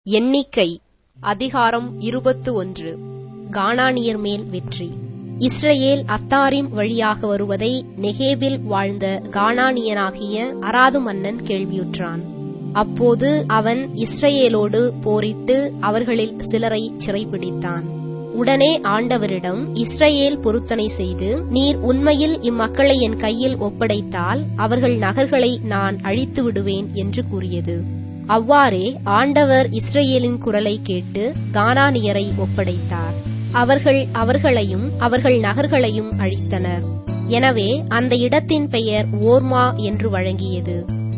எண்ணிக்கை அதிகாரம் இருபத்து ஒன்று கானானியர் மேல் வெற்றி இஸ்ரவேல் அத்தாரிம் வழியாக வருவதை நெகேபில் வாழ்ந்த கானானியனாகிய அராது மன்னன் கேள்வியுற்றான் அப்போது அவன் இஸ்ரவேலோடு போரிட்டு அவர்களில் சிலரை சிறைப்பிடித்தான் உடனே ஆண்டவரிடம் இஸ்ரவேல் பொருத்தனை செய்து நீர் உண்மையில் இம்மக்களை என் கையில் ஒப்படைத்தால் அவர்கள் நகர்களை நான் அழித்து விடுவேன் என்று கூறியது அவ்வாறே ஆண்டவர் இஸ்ரவேலின் குரலை கேட்டு கானானியரை ஒப்படைத்தார் அவர்கள் அவர்களையும் அவர்கள் நகர்களையும் அழித்தனர் எனவே அந்த இடத்தின் பெயர் ஓர்மா என்று வழங்கியது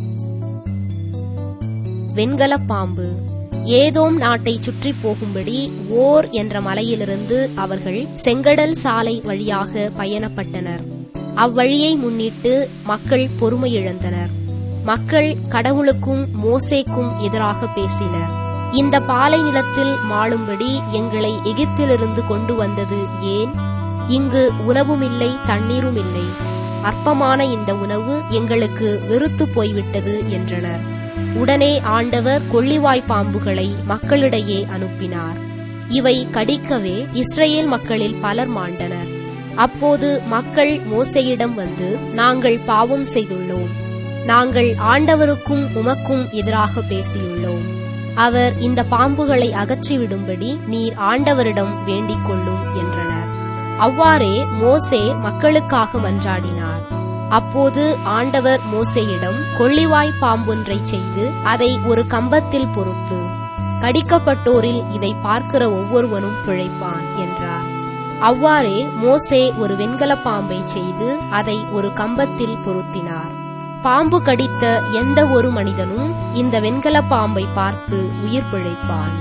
வெண்கலப் பாம்பு ஏதோம் நாட்டை சுற்றி போகும்படி ஓர் என்ற மலையிலிருந்து அவர்கள் செங்கடல் சாலை வழியாக பயணப்பட்டனர் அவ்வழியை முன்னிட்டு மக்கள் பொறுமையிழந்தனர் மக்கள் கடவுளுக்கும் மோசேக்கும் எதிராக பேசினர் இந்த பாலை நிலத்தில் மாளும்படி எங்களை எகிப்திலிருந்து கொண்டு வந்தது ஏன் இங்கு உணவுமில்லை தண்ணீரும் இல்லை அற்பமான இந்த உணவு எங்களுக்கு வெறுத்து போய்விட்டது என்றனர் உடனே ஆண்டவர் கொள்ளிவாய் பாம்புகளை மக்களிடையே அனுப்பினார் இவை கடிக்கவே இஸ்ரேல் மக்களில் பலர் மாண்டனர் அப்போது மக்கள் மோசையிடம் வந்து நாங்கள் பாவம் செய்துள்ளோம் நாங்கள் ஆண்டவருக்கும் உமக்கும் எதிராக பேசியுள்ளோம் அவர் இந்த பாம்புகளை அகற்றிவிடும்படி நீர் ஆண்டவரிடம் வேண்டிக் கொள்ளும் என்றனர் அவ்வாறே மோசே மக்களுக்காக மன்றாடினார் அப்போது ஆண்டவர் மோசேயிடம் கொள்ளிவாய் பாம்பொன்றை செய்து அதை ஒரு கம்பத்தில் பொறுத்து கடிக்கப்பட்டோரில் இதை பார்க்கிற ஒவ்வொருவனும் பிழைப்பான் என்றார் அவ்வாறே மோசே ஒரு வெண்கலப் பாம்பை செய்து அதை ஒரு கம்பத்தில் பொருத்தினார் பாம்பு கடித்த எந்த ஒரு மனிதனும் இந்த வெண்கல பாம்பை பார்த்து உயிர் பிழைப்பான்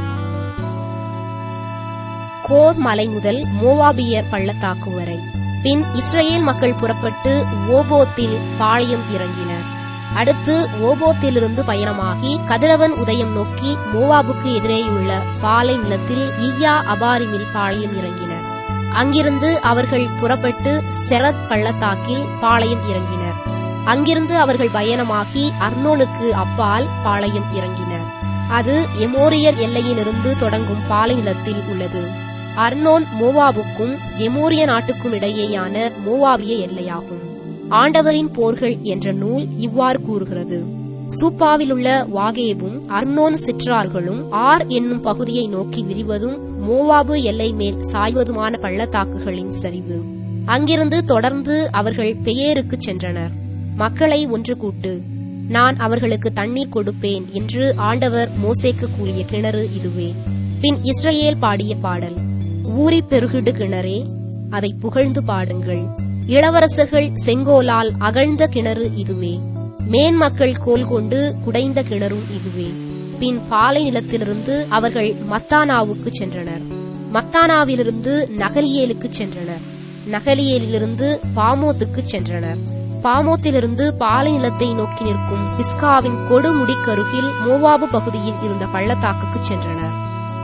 கோர் மலை முதல் மோவாபியர் பள்ளத்தாக்கு வரை பின் இஸ்ரேல் மக்கள் புறப்பட்டு ஓபோத்தில் பாளையம் இறங்கினர் அடுத்து ஓபோத்திலிருந்து பயணமாகி கதிரவன் உதயம் நோக்கி மோவாபுக்கு எதிரேயுள்ள பாலை நிலத்தில் ஈயா அபாரிமில் பாளையம் இறங்கினர் அங்கிருந்து அவர்கள் புறப்பட்டு செரத் பள்ளத்தாக்கில் பாளையம் இறங்கினர் அங்கிருந்து அவர்கள் பயணமாகி அர்னோனுக்கு அப்பால் பாளையம் இறங்கினர் அது எமோரியர் எல்லையிலிருந்து தொடங்கும் பாலை நிலத்தில் உள்ளது அர்னோன் மோவாபுக்கும் எமோரிய நாட்டுக்கும் இடையேயான மோவாபிய எல்லையாகும் ஆண்டவரின் போர்கள் என்ற நூல் இவ்வாறு கூறுகிறது சூப்பாவிலுள்ள வாகேபும் அர்னோன் சிற்றார்களும் ஆர் என்னும் பகுதியை நோக்கி விரிவதும் மோவாபு எல்லை மேல் சாய்வதுமான பள்ளத்தாக்குகளின் சரிவு அங்கிருந்து தொடர்ந்து அவர்கள் பெயருக்கு சென்றனர் மக்களை ஒன்று கூட்டு நான் அவர்களுக்கு தண்ணீர் கொடுப்பேன் என்று ஆண்டவர் மோசேக்கு கூறிய கிணறு இதுவே பின் இஸ்ரேல் பாடிய பாடல் ஊறி பெருகிடு கிணறே அதை புகழ்ந்து பாடுங்கள் இளவரசர்கள் செங்கோலால் அகழ்ந்த கிணறு இதுவே மேன்மக்கள் கோல் கொண்டு குடைந்த கிணறும் இதுவே பின் பாலை நிலத்திலிருந்து அவர்கள் மத்தானாவுக்கு சென்றனர் மத்தானாவிலிருந்து நகலியேலுக்கு சென்றனர் நகலியேலிலிருந்து பாமோத்துக்கு சென்றனர் பாமோத்திலிருந்து பாலை நிலத்தை நோக்கி நிற்கும் பிஸ்காவின் கொடுமுடிக்கருகில் மோவாபு பகுதியில் இருந்த பள்ளத்தாக்குக்கு சென்றனர்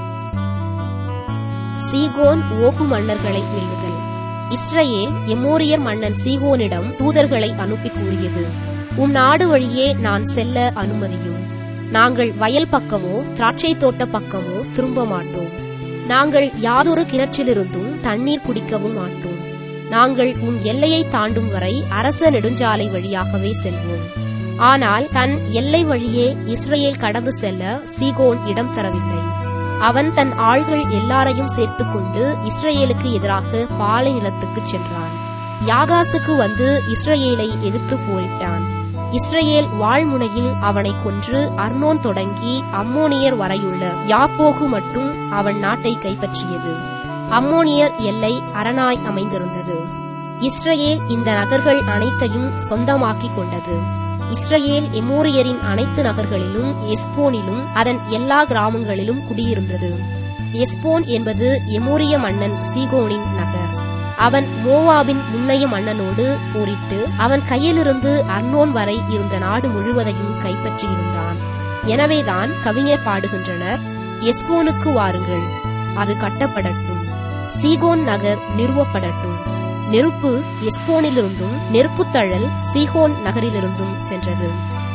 சீகோன் ஓகு மன்னர்களை வெல்லுதல் இஸ்ரேல் எமோரியர் மன்னன் சீகோனிடம் தூதர்களை அனுப்பி கூறியது உம் நாடு வழியே நான் செல்ல அனுமதியும் நாங்கள் வயல் பக்கமோ திராட்சை தோட்ட பக்கமோ திரும்ப மாட்டோம் நாங்கள் யாதொரு கிணற்றிலிருந்தும் தண்ணீர் குடிக்கவும் மாட்டோம் நாங்கள் உன் எல்லையை தாண்டும் வரை அரச நெடுஞ்சாலை வழியாகவே செல்வோம் ஆனால் தன் எல்லை வழியே இஸ்ரேல் கடந்து செல்ல சீகோன் இடம் தரவில்லை அவன் தன் ஆள்கள் எல்லாரையும் சேர்த்துக்கொண்டு இஸ்ரேலுக்கு எதிராக பாலை நிலத்துக்கு சென்றான் யாகாசுக்கு வந்து இஸ்ரேலை எதிர்த்து போரிட்டான் இஸ்ரேல் வாழ்முனையில் அவனை கொன்று அர்னோன் தொடங்கி அம்மோனியர் வரையுள்ள யாப்போகு மட்டும் அவன் நாட்டை கைப்பற்றியது அம்மோனியர் எல்லை அரணாய் அமைந்திருந்தது இஸ்ரேல் இந்த நகர்கள் அனைத்தையும் சொந்தமாக்கிக் கொண்டது இஸ்ரேல் எமோரியரின் அனைத்து நகர்களிலும் எஸ்போனிலும் அதன் எல்லா கிராமங்களிலும் குடியிருந்தது எஸ்போன் என்பது எமோரிய மன்னன் சீகோனின் நகர் அவன் மோவாபின் முன்னைய மன்னனோடு போரிட்டு அவன் கையிலிருந்து அர்னோன் வரை இருந்த நாடு முழுவதையும் கைப்பற்றியிருந்தான் எனவேதான் கவிஞர் பாடுகின்றனர் எஸ்போனுக்கு வாருங்கள் அது கட்டப்படட்டும் சீகோன் நகர் நிறுவப்படட்டும் நெருப்பு எஸ்போனிலிருந்தும் நெருப்புத்தழல் சீகோன் நகரிலிருந்தும் சென்றது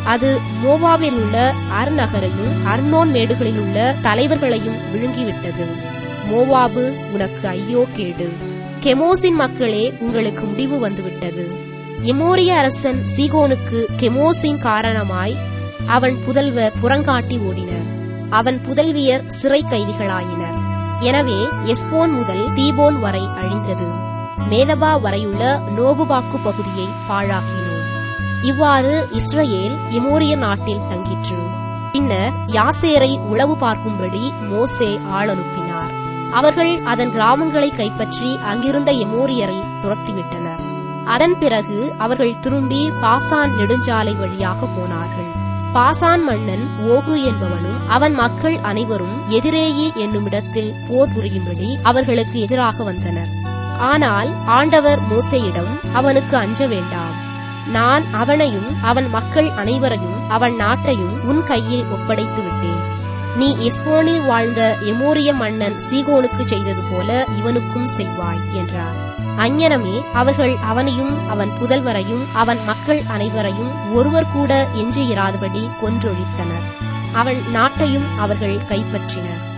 அது மோவாவில் உள்ள அர்நகரையும் அர்னோன் மேடுகளில் உள்ள தலைவர்களையும் விழுங்கிவிட்டது மோவாபு உனக்கு ஐயோ கேடு கெமோசின் மக்களே உங்களுக்கு முடிவு வந்துவிட்டது எமோரிய அரசன் சீகோனுக்கு கெமோசின் காரணமாய் அவன் புதல்வர் புறங்காட்டி ஓடினர் அவன் புதல்வியர் சிறை கைதிகளாயினர் எனவே எஸ்போன் முதல் தீபோன் வரை அழிந்தது மேதபா வரையுள்ள நோபுபாக்கு பகுதியை பாழாக்கினோம் இவ்வாறு இஸ்ரவேல் எமோரிய நாட்டில் தங்கிற்று பின்னர் யாசேரை உளவு பார்க்கும்படி மோசே ஆள் அனுப்பினார் அவர்கள் அதன் கிராமங்களை கைப்பற்றி அங்கிருந்த எமோரியரை துரத்திவிட்டனர் அதன் பிறகு அவர்கள் திரும்பி பாசான் நெடுஞ்சாலை வழியாக போனார்கள் பாசான் மன்னன் ஓகு என்பவனும் அவன் மக்கள் அனைவரும் எதிரேயி என்னுமிடத்தில் போர் புரியும்படி அவர்களுக்கு எதிராக வந்தனர் ஆனால் ஆண்டவர் மோசையிடம் அவனுக்கு அஞ்ச வேண்டாம் நான் அவனையும் அவன் மக்கள் அனைவரையும் அவன் நாட்டையும் உன் கையில் ஒப்படைத்து விட்டேன் நீ எஸ்போனில் வாழ்ந்த எமோரிய மன்னன் சீகோனுக்கு செய்தது போல இவனுக்கும் செய்வாய் என்றார் அஞ்ஞனமே அவர்கள் அவனையும் அவன் புதல்வரையும் அவன் மக்கள் அனைவரையும் ஒருவர் கூட எஞ்சியிராதபடி கொன்றொழித்தனர் அவன் நாட்டையும் அவர்கள் கைப்பற்றினர்